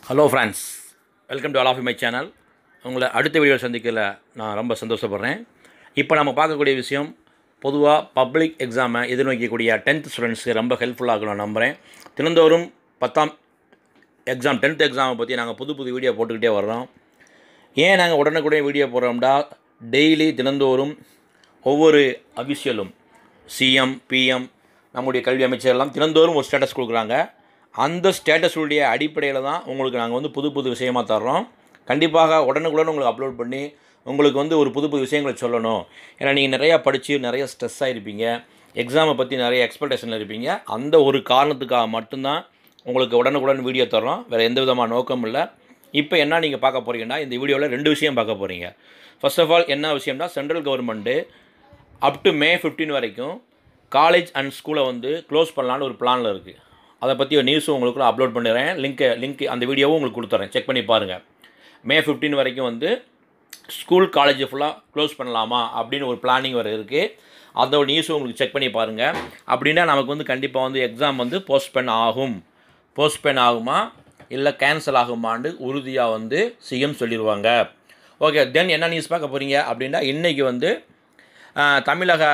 hello friends welcome to all of my channel உங்களை அடுத்த video சந்திக்கல நான் ரொம்ப சந்தோஷப்படுறேன் இப்போ நம்ம பார்க்கக்கூடிய விஷயம் பொதுவாக பப்ளிக் எக்ஸாமை எதிர்நோக்கக்கூடிய டென்த் ஸ்டூடெண்ட்ஸ்க்கு ரொம்ப ஹெல்ப்ஃபுல்லாக நான் நம்புகிறேன் தினந்தோறும் பத்தாம் எக்ஸாம் டென்த் எக்ஸாமை பற்றி நாங்கள் புது புது வீடியோ போட்டுக்கிட்டே வர்றோம் ஏன் நாங்கள் உடனுக்குடனே வீடியோ போடுறோம்டா டெய்லி தினந்தோறும் ஒவ்வொரு அபிஷியலும் சிஎம் பிஎம் நம்முடைய கல்வி அமைச்சர் எல்லாம் தினந்தோறும் ஒரு ஸ்டேட்டஸ் கொடுக்குறாங்க அந்த ஸ்டேட்டஸுடைய அடிப்படையில் தான் உங்களுக்கு நாங்கள் வந்து புது புது விஷயமாக தர்றோம் கண்டிப்பாக உடனுக்குடன் உங்களுக்கு அப்லோட் பண்ணி உங்களுக்கு வந்து ஒரு புது புது விஷயங்களை சொல்லணும் ஏன்னா நீங்கள் நிறையா படித்து நிறைய ஸ்ட்ரெஸ்ஸாக இருப்பீங்க எக்ஸாமை பற்றி நிறைய எக்ஸ்பெக்டேஷனில் இருப்பீங்க அந்த ஒரு காரணத்துக்காக மட்டும்தான் உங்களுக்கு உடனுக்குடன் வீடியோ தர்றோம் வேறு எந்த விதமான நோக்கம் இல்லை இப்போ என்ன நீங்கள் பார்க்க போகிறீங்கன்னா இந்த வீடியோவில் ரெண்டு விஷயம் பார்க்க போகிறீங்க ஃபர்ஸ்ட் ஆஃப் ஆல் என்ன விஷயம்னா central government up to May 15 வரைக்கும் காலேஜ் அண்ட் ஸ்கூலை வந்து க்ளோஸ் பண்ணலான்னு ஒரு பிளானில் இருக்குது அதை பற்றி ஒரு நியூஸும் உங்களுக்கு அப்லோட் பண்ணிடுறேன் லிங்க்கு லிங்க் அந்த வீடியோவும் உங்களுக்கு கொடுத்துறேன் செக் பண்ணி பாருங்கள் மே 15 வரைக்கும் வந்து ஸ்கூல் காலேஜ் ஃபுல்லாக க்ளோஸ் பண்ணலாமா அப்படின்னு ஒரு பிளானிங் வர இருக்குது அதோட நியூஸும் உங்களுக்கு செக் பண்ணி பாருங்கள் அப்படின்னா நமக்கு வந்து கண்டிப்பாக வந்து எக்ஸாம் வந்து போஸ்ட்பென் ஆகும் போஸ்ட்பென் ஆகுமா இல்லை கேன்சல் ஆகுமான்னு உறுதியாக வந்து சிஎம் சொல்லிடுவாங்க ஓகே தென் என்ன நியூஸ் பார்க்க போகிறீங்க அப்படின்னா இன்றைக்கி வந்து ஆஹ், தமிழக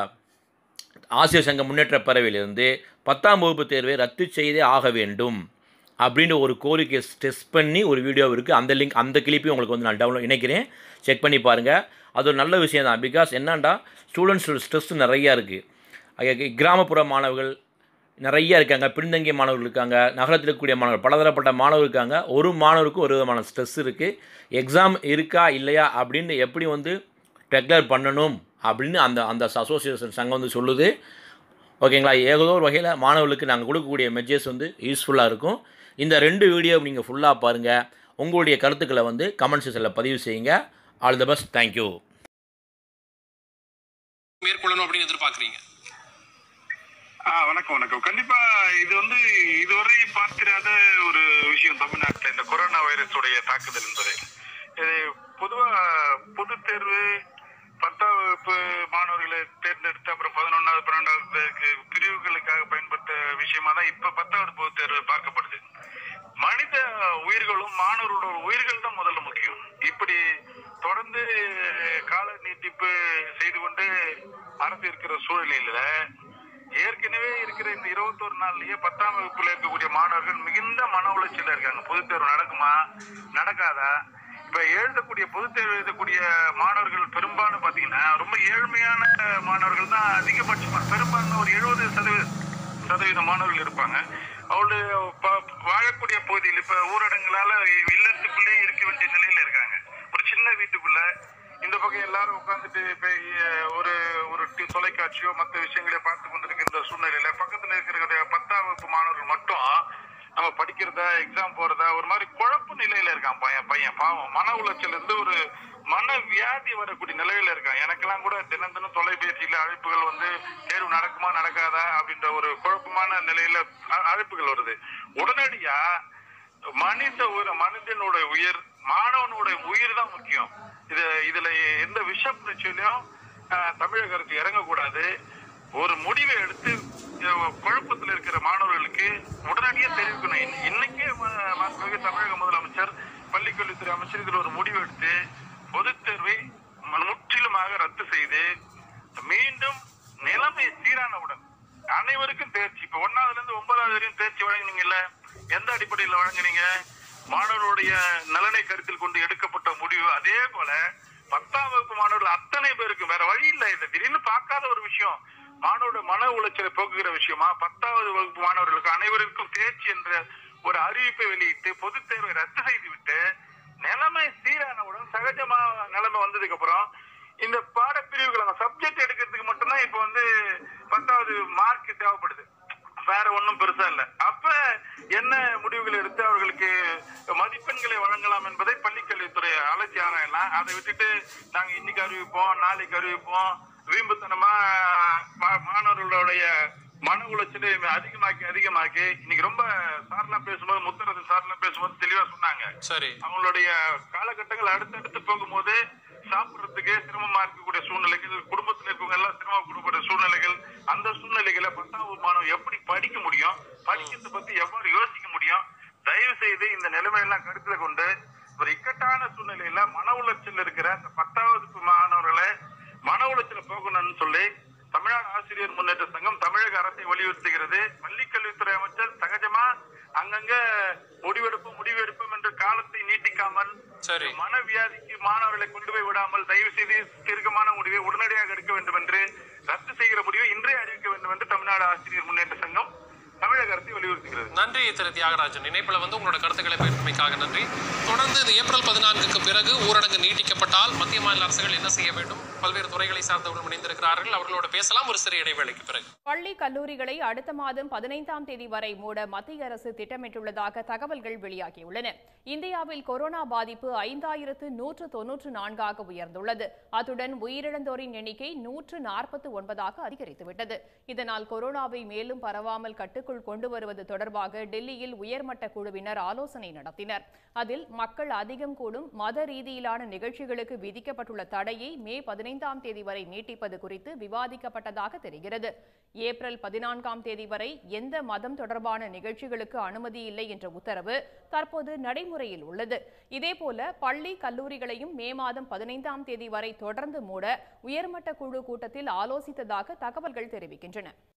ஆசிரியர் சங்க முன்னேற்ற பேரவையிலிருந்து பத்தாம் வகுப்பு தேர்வை ரத்து செய்தே ஆக வேண்டும் அப்படின்னு ஒரு கோரிக்கை டெஸ்ட் பண்ணி ஒரு வீடியோ இருக்குது அந்த லிங்க் அந்த கிளிப்பையும் உங்களுக்கு வந்து நான் டவுன்லோட் இணைக்கிறேன் செக் பண்ணி பாருங்கள் அது ஒரு நல்ல விஷயம் தான் பிகாஸ் என்னண்டா ஸ்டூடெண்ட்ஸ் ஸ்ட்ரெஸ் நிறையா இருக்குது கிராமப்புற மாணவர்கள் நிறைய இருக்காங்க பின்தங்கிய மாணவர்கள் இருக்காங்க நகரத்தில் இருக்கக்கூடிய மாணவர்கள் பலதரப்பட்ட மாணவர்கள் இருக்காங்க ஒரு மாணவருக்கு ஒரு விதமான ஸ்ட்ரெஸ் இருக்குது எக்ஸாம் இருக்கா இல்லையா அப்படின்னு எப்படி வந்து டெக்ளேர் பண்ணணும் அப்படின்னு அந்த அந்த அசோசியேஷன் சங்கம் வந்து சொல்லுது ஓகேங்களா ஏதோ ஒரு வகையில் மாணவர்களுக்கு நாங்கள் கொடுக்கக்கூடிய மெசேஜ் வந்து யூஸ்ஃபுல்லாக இருக்கும் இந்த ரெண்டு வீடியோ நீங்கள் ஃபுல்லாக பாருங்கள் உங்களுடைய கருத்துக்களை வந்து கமெண்ட் செக்ஷனில் பதிவு செய்யுங்க ஆல் த பெஸ்ட் தேங்க்யூ மேற்கொள்ளணும் அப்படின்னு எதிர்பார்க்குறீங்க ஆ வணக்கம் வணக்கம் கண்டிப்பா இது வந்து இதுவரை பார்த்திராத ஒரு விஷயம் தமிழ்நாட்டில் இந்த கொரோனா வைரஸுடைய தாக்குதல் என்பது இது பொதுவா பொது தேர்வு பத்தாம் வகுப்பு மாணவர்களை தேர்ந்தெடுத்து அப்புறம் பதினொன்றாவது பன்னெண்டாவது பிரிவுகளுக்காக பயன்பட்ட விஷயமா தான் இப்ப பத்தாவது பொது தேர்வு பார்க்கப்படுது மனித உயிர்களும் மாணவர்களோட உயிர்கள் தான் முதல்ல முக்கியம் இப்படி தொடர்ந்து கால நீட்டிப்பு செய்து கொண்டு அரசு இருக்கிற சூழ்நிலையில ஏற்கனவே இருக்கிற இந்த இருபத்தொரு நாள்லயே பத்தாம் வகுப்புல இருக்கக்கூடிய மாணவர்கள் மிகுந்த மன உளைச்சல்ல இருக்காங்க பொதுத் தேர்வு நடக்குமா நடக்காதா இப்ப எழுதக்கூடிய பொதுத் தேர்வு எழுதக்கூடிய மாணவர்கள் பெரும்பாலும் பாத்தீங்கன்னா ரொம்ப ஏழ்மையான மாணவர்கள் தான் அதிகபட்சமா பெரும்பான்மை ஒரு எழுபது சதவீத சதவீத மாணவர்கள் இருப்பாங்க அவளுடைய ப- வாழக்கூடிய பகுதியில் இப்ப ஊரடங்குலால இல்லத்துக்குள்ளே இருக்க வேண்டிய நிலையில இருக்காங்க ஒரு சின்ன வீட்டுக்குள்ள இந்த பக்கம் எல்லாரும் உட்கார்ந்துட்டு இப்ப அஹ், ஒரு ஒரு டி- தொலைக்காட்சியோ மற்ற விஷயங்களை பார்த்து கொண்டிருக்கிற சூழ்நிலையில பக்கத்துல இருக்கிற பத்தாம் வகுப்பு மாணவர்கள் மட்டும் நம்ம படிக்கிறதா எக்ஸாம் போறதா ஒரு மாதிரி குழப்ப நிலையில இருக்கான் பையன் பையன் பாவம் மன உளைச்சல் இருந்து ஒரு மன வியாதி வரக்கூடிய நிலையில இருக்கான் எனக்கெல்லாம் கூட தினம் தினம் தொலைபேசியில அழைப்புகள் வந்து தேர்வு நடக்குமா நடக்காதா அப்படின்ற ஒரு குழப்பமான நிலையில அ- அழைப்புகள் வருது உடனடியா மனித உயிர் மனிதனோட உயிர் மாணவனோட உயிர் தான் முக்கியம் இது இதுல எந்த விஷ பிரச்சனையும் அஹ், தமிழக அரசு இறங்கக்கூடாது ஒரு முடிவை எடுத்து அஹ், குழப்பத்தில் இருக்கிற மாணவர்களுக்கு உடனடியே தெரிவிக்கணும் இன்ன- இன்னைக்கே ம- மாண்புமிகு தமிழக முதலமைச்சர் பள்ளிக்கல்வித்துறை அமைச்சர் இதில் ஒரு முடிவு எடுத்து பொதுத் தேர்வை மு- முற்றிலுமாக ரத்து செய்து மீண்டும் நிலைமை சீரானவுடன் அனைவருக்கும் தேர்ச்சி இப்ப ஒன்னாவதுல இருந்து ஒன்பதாவது வரையும் தேர்ச்சி வழங்குனீங்கல்ல எந்த அடிப்படையில் வழங்குனீங்க மாணவருடைய நலனை கருத்தில் கொண்டு எடுக்கப்பட்ட முடிவு அதே போல பத்தாம் வகுப்பு மாணவர்கள் அத்தனை பேருக்கு வேற வழி இல்லை இது திடீர்னு பார்க்காத ஒரு விஷயம் மாணவரோட மன உளைச்சலை போக்குகிற விஷயமா பத்தாவது வகுப்பு மாணவர்களுக்கு அனைவருக்கும் தேர்ச்சி என்ற ஒரு அறிவிப்பை வெளியிட்டு பொதுத் தேர்வை ரத்து செய்துவிட்டு நிலைமை சீரானவுடன் சகஜமா நிலைமை வந்ததுக்கு அப்புறம் இந்த பாடப்பிரிவுகள் அந்த சப்ஜெக்ட் எடுக்கிறதுக்கு மட்டும்தான் இப்ப வந்து பத்தாவது மார்க் தேவைப்படுது வேற ஒண்ணும் பெருசா இல்ல அப்ப என்ன முடிவுகள் எடுத்து அவர்களுக்கு மதிப்பெண்களை வழங்கலாம் என்பதை பள்ளிக்கல்வித்துறை அலட்சி ஆராயலாம் அதை விட்டுட்டு நாங்க இன்னைக்கு அறிவிப்போம் நாளைக்கு அறிவிப்போம் வீம்புத்தனமா மா- மாணவர்களுடைய மன உளைச்சலை அதிகமாக்கி அதிகமாக்கி இன்னைக்கு ரொம்ப சார்லாம் பேசும்போது முத்தரசு சார்லாம் பேசும்போது தெளிவா சொன்னாங்க சரி அவங்களுடைய காலகட்டங்கள் அடுத்தடுத்து போகும்போது சாப்பிடுறதுக்கு சிரமமா இருக்கக்கூடிய சூழ்நிலைகள் குடும்பத்துல இருக்கவங்க எல்லாம் சிரமப்படக்கூடிய சூழ்நிலைகள் அந்த சூழ்நிலைகளை பத்தாம் வகுப்பு மாணவன் எப்படி படிக்க முடியும் படிக்கிறத பத்தி எவ்வாறு யோசிக்க முடியும் தயவு செய்து இந்த நிலைமையெல்லாம் கருத்துல கொண்டு ஒரு இக்கட்டான சூழ்நிலையில மன உளைச்சல் இருக்கிற அந்த பத்தாவது மாணவர்களை மன உளைச்சல போகணும்னு சொல்லி தமிழ்நாடு ஆசிரியர் முன்னேற்ற சங்கம் தமிழக அரசை வலியுறுத்துகிறது பள்ளிக்கல்வித்துறை அமைச்சர் சகஜமா அங்கங்க முடிவெடுப்போம் முடிவெடுப்போம் என்ற காலத்தை நீட்டிக்காமல் சரி மன வியாதிக்கு மாணவர்களை கொண்டு போய் விடாமல் தயவு செய்து தீர்க்கமான முடிவை உடனடியாக எடுக்க வேண்டும் என்று ரத்து செய்கிற முடிவை இன்றே அறிவிக்க வேண்டும் என்று தமிழ்நாடு ஆசிரியர் முன்னேற்ற சங்கம் தமிழக அரசை வலியுறுத்துகிறது நன்றி திரு தியாகராஜன் இணைப்புல வந்து உங்களோட கருத்துக்களை பகிர்ந்தமைக்காக நன்றி தொடர்ந்து இந்த ஏப்ரல் பதினான்குக்கு பிறகு ஊரடங்கு நீட்டிக்கப்பட்டால் மத்திய மாநில அரசுகள் என்ன செய்ய வேண்டும் பல்வேறு துறைகளை சார்ந்தவர்கள் இணைந்திருக்கிறார்கள் அவர்களோட பேசலாம் ஒரு சிறிய இடைவேளைக்கு பிறகு பள்ளி கல்லூரிகளை அடுத்த மாதம் பதினைந்தாம் தேதி வரை மூட மத்திய அரசு திட்டமிட்டுள்ளதாக தகவல்கள் வெளியாகியுள்ளன இந்தியாவில் கொரோனா பாதிப்பு ஐந்தாயிரத்து நூற்று தொன்னூற்று நான்காக உயர்ந்துள்ளது அத்துடன் உயிரிழந்தோரின் எண்ணிக்கை நூற்று நாற்பத்து ஒன்பதாக அதிகரித்துவிட்டது இதனால் கொரோனாவை மேலும் பரவாமல் கட்டுக்குள் கொண்டு வருவது தொடர்பாக டெல்லியில் உயர்மட்ட குழுவினர் ஆலோசனை நடத்தினர் அதில் மக்கள் அதிகம் கூடும் மத ரீதியிலான நிகழ்ச்சிகளுக்கு விதிக்கப்பட்டுள்ள தடையை மே பதினைந்தாம் தேதி வரை நீட்டிப்பது குறித்து விவாதிக்கப்பட்டதாக தெரிகிறது ஏப்ரல் பதினான்காம் தேதி வரை எந்த மதம் தொடர்பான நிகழ்ச்சிகளுக்கு அனுமதி இல்லை என்ற உத்தரவு தற்போது நடைமுறையில் உள்ளது இதேபோல பள்ளி கல்லூரிகளையும் மே மாதம் பதினைந்தாம் தேதி வரை தொடர்ந்து மூட உயர்மட்ட குழு கூட்டத்தில் ஆலோசித்ததாக தகவல்கள் தெரிவிக்கின்றன